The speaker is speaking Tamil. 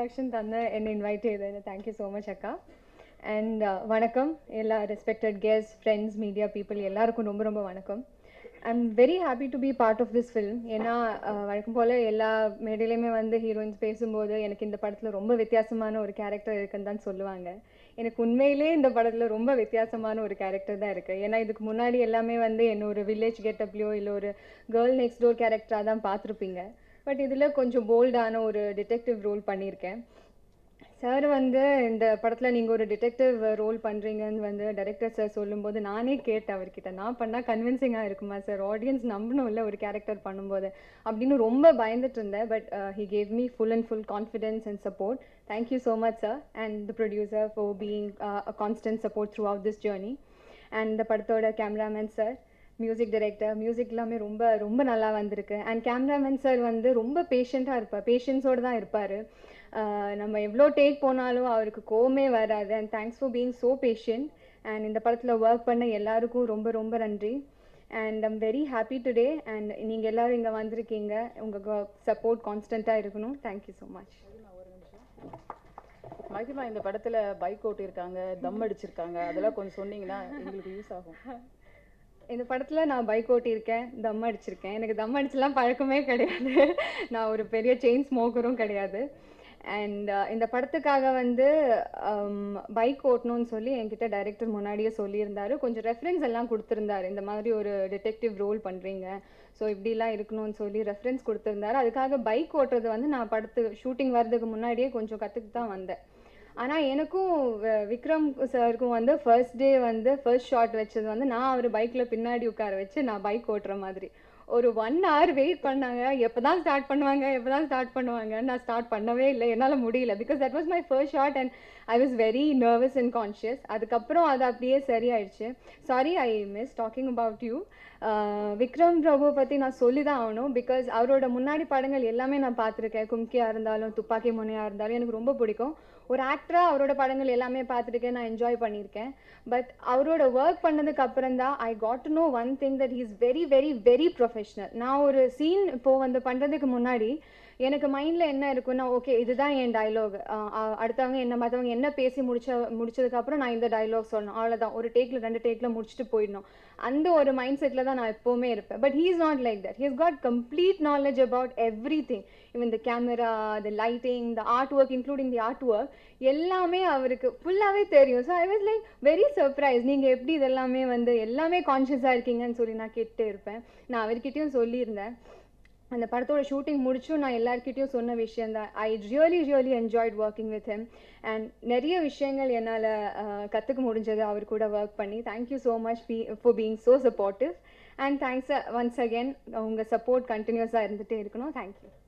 இன்ட்ரடக்ஷன் தந்து என்னை இன்வைட் செய்தது தேங்க்யூ ஸோ மச் அக்கா அண்ட் வணக்கம் எல்லா respected guest friends media people எல்லாருக்கும் ரொம்ப ரொம்ப வணக்கம் I am very happy to be part of this film ஏன்னா அஹ், வழக்கம் போல் எல்லா மேடையிலையுமே வந்து ஹீரோயின்ஸ் பேசும்போது எனக்கு இந்த படத்தில் ரொம்ப வித்தியாசமான ஒரு கேரக்டர் இருக்குன்னு தான் சொல்லுவாங்க எனக்கு உண்மையிலே இந்த படத்தில் ரொம்ப வித்தியாசமான ஒரு கேரக்டர் தான் இருக்குது ஏன்னா இதுக்கு முன்னாடி எல்லாமே வந்து என்ன ஒரு வில்லேஜ் கெட்டப்லையோ இல்லை ஒரு கேர்ள் நெக்ஸ்ட் டோர் கேரக்டராக தான் பார்த்துருப்பீங்க பட் இதில் கொஞ்சம் போல்டான ஒரு டிடெக்டிவ் ரோல் பண்ணியிருக்கேன் சார் வந்து இந்த படத்தில் நீங்கள் ஒரு டிடெக்டிவ் ரோல் பண்ணுறீங்கன்னு வந்து டைரக்டர் சார் சொல்லும்போது நானே கேட்டேன் அவர்கிட்ட நான் பண்ணால் கன்வின்சிங்காக இருக்குமா சார் ஆடியன்ஸ் நம்பணும்ல ஒரு கேரக்டர் பண்ணும்போது அப்படின்னு ரொம்ப பயந்துட்டு இருந்தேன் but he gave me full and full confidence and support thank you so much sir and the producer for being a constant support throughout this journey and இந்த படத்தோட cameraman sir music director music எல்லாமே ரொம்ப ரொம்ப நல்லா வந்திருக்கு அண்ட் கேமராமேன் சார் வந்து ரொம்ப பேஷண்ட்டாக இருப்பார் பேஷன்ஸோடு தான் இருப்பார் நம்ம எவ்வளோ டேக் போனாலும் அவருக்கு கோவமே வராது and thanks for being so patient and இந்த படத்தில் ஒர்க் பண்ண எல்லாருக்கும் ரொம்ப ரொம்ப நன்றி and I'm very happy today and நீங்கள் எல்லோரும் இங்கே வந்திருக்கீங்க உங்கள் சப்போர்ட் கான்ஸ்டண்ட்டாக இருக்கணும் தேங்க்யூ ஸோ மச் மகிமா இந்த படத்துல பைக் ஓட்டியிருக்காங்க தம் அடிச்சிருக்காங்க அதெல்லாம் கொஞ்சம் சொன்னீங்கன்னா எங்களுக்கு யூஸ் ஆகும் இந்த படத்தில் நான் பைக் ஓட்டியிருக்கேன் தம் அடிச்சிருக்கேன் எனக்கு தம் அடிச்சுலாம் பழக்கமே கிடையாது நான் ஒரு பெரிய செயின் ஸ்மோக்கரும் கிடையாது அண்ட் இந்த படத்துக்காக வந்து பைக் ஓட்டணும்னு சொல்லி என்கிட்ட டைரக்டர் முன்னாடியே சொல்லியிருந்தாரு கொஞ்சம் ரெஃபரன்ஸ் எல்லாம் கொடுத்துருந்தாரு இந்த மாதிரி ஒரு டிடெக்டிவ் ரோல் பண்ணுறீங்க ஸோ இப்படிலாம் இருக்கணும்னு சொல்லி ரெஃபரன்ஸ் கொடுத்துருந்தாரு அதுக்காக பைக் ஓட்டுறது வந்து நான் படத்து ஷூட்டிங் வர்றதுக்கு முன்னாடியே கொஞ்சம் கற்றுக்கு தான் வந்தேன் ஆனால் எனக்கும் வி- விக்ரம் சாருக்கும் வந்து ஃபர்ஸ்ட் டே வந்து ஃபர்ஸ்ட் ஷாட் வச்சது வந்து நான் அவர் பைக்கில் பின்னாடி உட்கார வச்சு நான் பைக் ஓட்டுற மாதிரி ஒரு ஒன் hour வெயிட் பண்ணாங்க எப்போ தான் ஸ்டார்ட் பண்ணுவாங்க எப்போ தான் ஸ்டார்ட் பண்ணுவாங்க நான் ஸ்டார்ட் பண்ணவே இல்லை என்னால் முடியல because that was my first shot and I was very nervous and conscious அதுக்கப்புறம் அது அப்படியே சரியாயிடுச்சு sorry I miss talking about you Vikram Prabhu பற்றி நான் சொல்லி தான் ஆகணும் பிகாஸ் அவரோட முன்னாடி படங்கள் எல்லாமே நான் பார்த்துருக்கேன் கும்கியாக இருந்தாலும் துப்பாக்கி முனையாக இருந்தாலும் எனக்கு ரொம்ப பிடிக்கும் ஒரு ஆக்டராக அவரோட படங்கள் எல்லாமே பார்த்துருக்கேன் நான் என்ஜாய் பண்ணியிருக்கேன் பட் அவரோட ஒர்க் பண்ணதுக்கு அப்புறம் தான் I got to know one thing that he's very very very professional நான் ஒரு சீன் இப்போ வந்து பண்ணுறதுக்கு முன்னாடி எனக்கு மைண்டில் என்ன இருக்குன்னா ஓகே இதுதான் என் டைலாக் அடுத்தவங்க என்ன மற்றவங்க என்ன பேசி முடிச்ச முடிச்சதுக்கப்புறம் நான் இந்த டைலாக் சொல்லணும் அவ்வளோதான் ஒரு டேக்கில் ரெண்டு டேக்கில் முடிச்சுட்டு போயிடணும் அந்த ஒரு மைண்ட் செட்டில் தான் நான் எப்போவுமே இருப்பேன் but he is not like that he's got complete knowledge about everything even the camera the lighting the art work including the art work எல்லாமே அவருக்கு ஃபுல்லாகவே தெரியும் so I was like very surprise நீங்கள் எப்படி இதெல்லாமே வந்து எல்லாமே கான்ஷியஸாக இருக்கீங்கன்னு சொல்லி நான் கேட்டுட்டே இருப்பேன் நான் அவர்கிட்டயும் சொல்லியிருந்தேன் அந்த படத்தோட ஷூட்டிங் முடிச்சும் நான் எல்லார்கிட்டயும் சொன்ன விஷயம் தான் I really really enjoyed working with him and நிறைய விஷயங்கள் என்னால் கற்றுக்க முடிஞ்சது அவர் கூட ஒர்க் பண்ணி thank you so much be for being so supportive and thanks once again உங்கள் சப்போர்ட் கண்டினியூஸாக இருந்துகிட்டே இருக்கணும் தேங்க்யூ